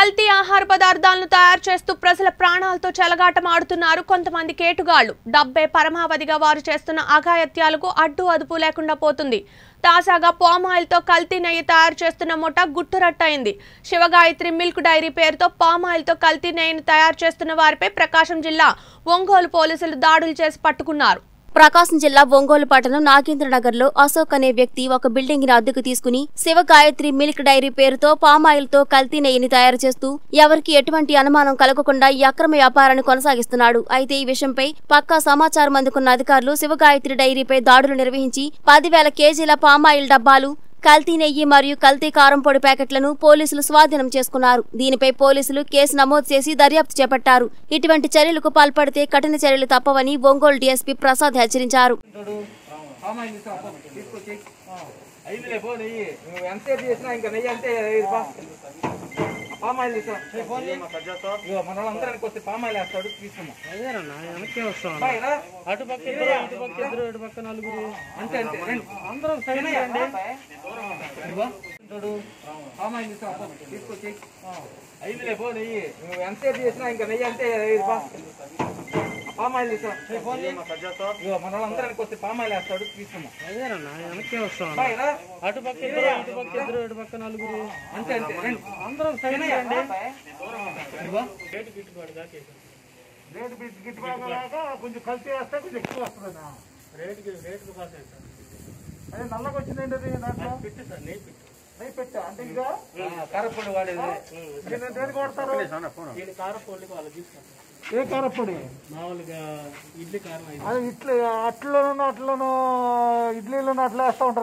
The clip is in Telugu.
కల్తీ ఆహార పదార్థాలను తయారు చేస్తూ ప్రజల ప్రాణాలతో చెలగాటం ఆడుతున్నారు కొంతమంది కేటుగాళ్లు డబ్బే పరమావధిగా వారు చేస్తున్న అఘాయత్యాలకు అడ్డు అదుపు లేకుండా పోతుంది తాజాగా పామాయిల్తో కల్తీ నెయ్యి తయారు చేస్తున్న ముఠ గుట్టురట్టయింది శివగాయత్రి మిల్క్ డైరీ పేరుతో పామాయిల్తో కల్తీ నెయ్యిని తయారు చేస్తున్న వారిపై ప్రకాశం జిల్లా ఒంగోలు పోలీసులు దాడులు చేసి పట్టుకున్నారు ప్రకాశం జిల్లా ఒంగోలు పట్టణం నాగేంద్రనగర్ లో అశోక్ అనే వ్యక్తి ఒక బిల్డింగ్ ని అద్దెకు తీసుకుని శివ గాయత్రి మిల్క్ డైరీ పేరుతో పామాయిల్ తో కల్తీ నెయ్యిని తయారు చేస్తూ ఎవరికి ఎటువంటి అనుమానం కలగకుండా ఈ అక్రమ వ్యాపారాన్ని కొనసాగిస్తున్నాడు అయితే ఈ విషయంపై పక్కా సమాచారం అందుకున్న అధికారులు శివ గాయత్రి డైరీపై దాడులు నిర్వహించి పదివేల కేజీల పామాయిల్ డబ్బాలు కల్తీ నెయ్యి మరియు కల్తీ కారం పొడి ప్యాకెట్లను పోలీసులు స్వాధీనం చేసుకున్నారు దీనిపై పోలీసులు కేసు నమోదు చేసి దర్యాప్తు చేపట్టారు ఇటువంటి చర్యలకు పాల్పడితే కఠిన చర్యలు తప్పవని ఒంగోలు డీఎస్పీ ప్రసాద్ హెచ్చరించారు చూడు పామాయిల్ తీసుకో పో, తీసుకొచ్చి అయిందిలే పో నెయ్యి నువ్వు ఎంతసేపు చేసినా ఇంకా నెయ్యి అంతే ఇది బా పామాయిల్ తీసుకో ఇగో మన వాళ్ళందరానికి వస్తే పామాయిల్ వేస్తాడు తీసుకున్నాం అదేనన్నా వెనక్కి వస్తాం బాయ్ రా. అటు పక్క ఇద్దరు ఇటు పక్క ఇద్దరు ఇటు పక్క నలుగురు అంతే అంతే రండి అందరం సైడ్ తినయ్యా, బాయ్. ఇదిగో, చూడు పామాయిల్ తీసుకో పో, తీసుకొచ్చి అయిందిలే పో నెయ్యి నువ్వు ఎంతసేపు చేసినా ఇంకా నెయ్యి అంతే ఇది బా పామాయిల్ తీసుకో ఇగో మన వాళ్ళందరానికి వస్తే పామాయిల్ వేస్తాడు తీసుకున్నాం అదేనన్నా వెనక్కి వస్తాం బాయ్ రా. అటు పక్క ఇద్దరు ఇటు పక్క ఇద్దరు ఇటు పక్క నలుగురు అంతే అంతే రండి అందరం సైడ్ తినయ్యా, బాయ్. ఇదిగో రేటు గిట్టుబాటు దాకా రేటు బిట్ గిట్టుబాటు కాక కొంచెం కలిసి వేస్తే కొంచెం ఎక్కువ వస్తుంది రేటుకి రేటుకు కాదు సార్ అదే నల్లగా వచ్చిందండి అది దాంట్లో పెట్టు సార్ నెయ్యి పెట్టు నెయ్యి పెట్టా అంటే ఇక ఆ, కారపొడి వాడేది దీన్ని దేనికి కొడతారు దీని కారపొడికి వాళ్ళు తీసుకుంటారు ఏ కారపొడి మామూలుగా ఇడ్లీ కారం అయితే అది ఇట్లా అట్లలోనూ అట్లలోనూ ఇడ్లీలోనూ అట్లా వేస్తూ ఉంటారు